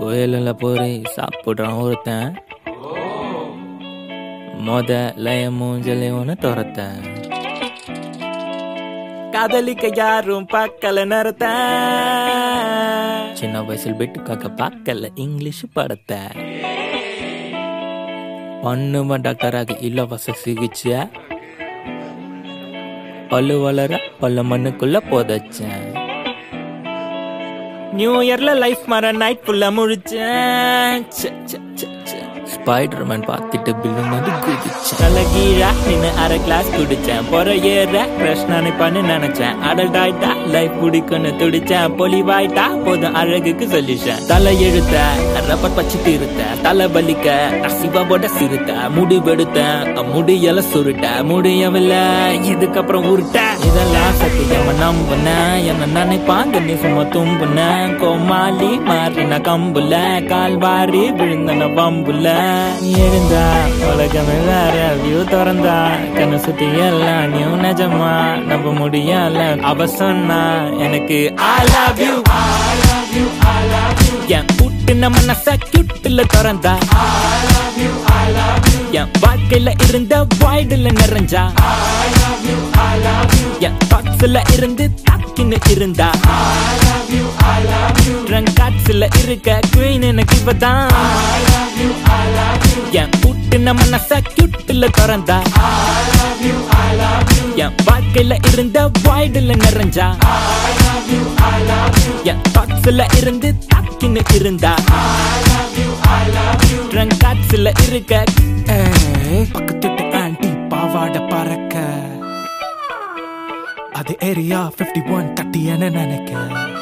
புயலில் போய் சாப்பிட்றான் ஒருத்தன் முதல்ல என் மூஞ்சலி ஒன்று துரத்தேன் காதலிக்க யாரும் பார்க்கல நிறத்த சின்ன வயசில் பெட்டுக்காக பார்க்கல இங்கிலீஷ் படத்தை பண்ணுவன் டாக்டராக இலவச சிகிச்சை பல்லு வளர பல்ல மண்ணுக்குள்ள புதைச்சேன் நியூ இயர்ல லைஃப் மர நைட் ஃபுல்லா முழிச்சேன் ஸ்பைடர்மேன் பார்த்துட்டு பில்லும் வந்து குதிச்சேன் தலகீழா நின்னு அரை கிளாஸ் குடிச்சேன் பொற ஏற கிரஷ் நினைப்பான்னு நினைச்சேன் அடல்ட் ஆயிட்டா லைஃப் பிடிக்கும்னு துடிச்சேன் பொலிவாயிட்டா போதும் அழகுக்கு சொல்லிச்சேன் தலை எழுத்த ரப்பர் பச்சிட்டு இருத்த தலை வலிக்க சிவாவோட சிறுத்த முடிவெடுத்தேன் முடியல சுருட்ட முடியவில்லை இதுக்கப்புறம் உருட்ட இதெல்லாம் சத்தியமா நம்புனேன் என்ன நினைப்பாங்க நீ சும்மா தும்புனேன் கோமாளி மாறின கம்புல கால் வாரி விழுந்தன வம்புல எழுந்தா உலகமே வேற வியூ திறந்தா கண்ணு சுத்தி எல்லாம் நியூ நிஜமா நம்ப முடியல அவ சொன்னா எனக்கு I love you என் கூட்டுன மனச கியூட்டில் திறந்தா என் வாழ்க்கையில இருந்த வாய்டுல நிறைஞ்சா என் தாட்ஸ்ல இருந்து தாக்கின்னு இருந்தா ட்ரங்காட்ஸ்ல இருக்க குயின் எனக்கு இவதான் என் கூட்டுன மனச கியூட்டில் திறந்தா என் வாழ்க்கையில இருந்த வாய்டுல நிறைஞ்சா என் தாட்ஸ்ல இருந்து தாக்கின்னு இருந்தா ட்ரங்காட்ஸ்ல இருக்க பக்கத்துட்டு ஆன்டி பாவாட பறக்க அது ஏரியா 51 ஒன் தட்டி என நினைக்க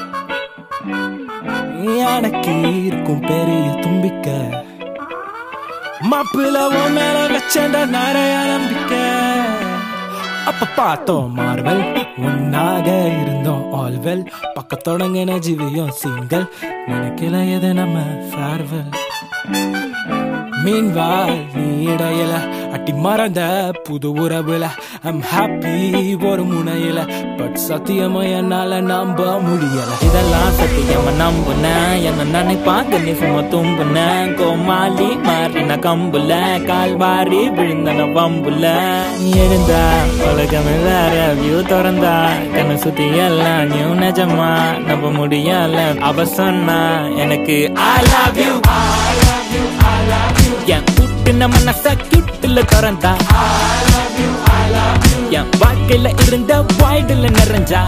எனக்கு இருக்கும் பெரிய தும்பிக்க மாப்பிள்ள உன் மேல வச்சேன்டா நிறைய நம்பிக்கை அப்ப பார்த்தோம் மார்வல் ஒன்னாக இருந்தோம் ஆல்வெல் பக்க தொடங்கின ஜீவியம் சிங்கல் நினைக்கல எது நம்ம ஃபேர்வெல் மீன்வால் நீ இடையில அட்டி மறந்த புது உறவுல ஐம் ஹாப்பி ஒரு முனையில பட் சத்தியமா என்னால நம்ப முடியல இதெல்லாம் சத்தியமா நம்புனேன் என்ன நினைப்பாங்க நீ சும்மா தும்புனேன் கோமாளி மாறின கம்புல கால் வாரி விழுந்தன வம்புல எழுந்தா உலகமே வேற வியூ திறந்தா கண்ணு சுத்தி எல்லாம் நியூ நிஜமா நம்ப முடியல அவ சொன்னா எனக்கு I love you என் கூட்டுன மனச கியூட்டில் திறந்தா என் வாழ்க்கையில இருந்த வாய்டுல நிறைஞ்சா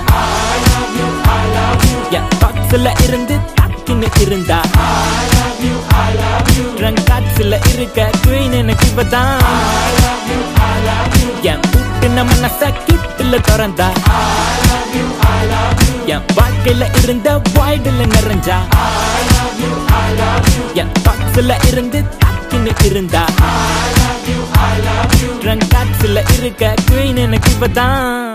என் தாட்ஸ்ல இருந்து தாக்கின்னு இருந்தா ட்ரங்காட்ஸ்ல இருக்க குயின் எனக்கு இவதான் என் கூட்டுன மனச கியூட்டில் திறந்தா என் வாழ்க்கையில இருந்த வாய்டுல நிறைஞ்சா என் தாட்ஸ்ல இருந்து தாக்கின்னு இருந்தா ட்ரங்காட்ஸ்ல இருக்க குயின் எனக்கு இவதான்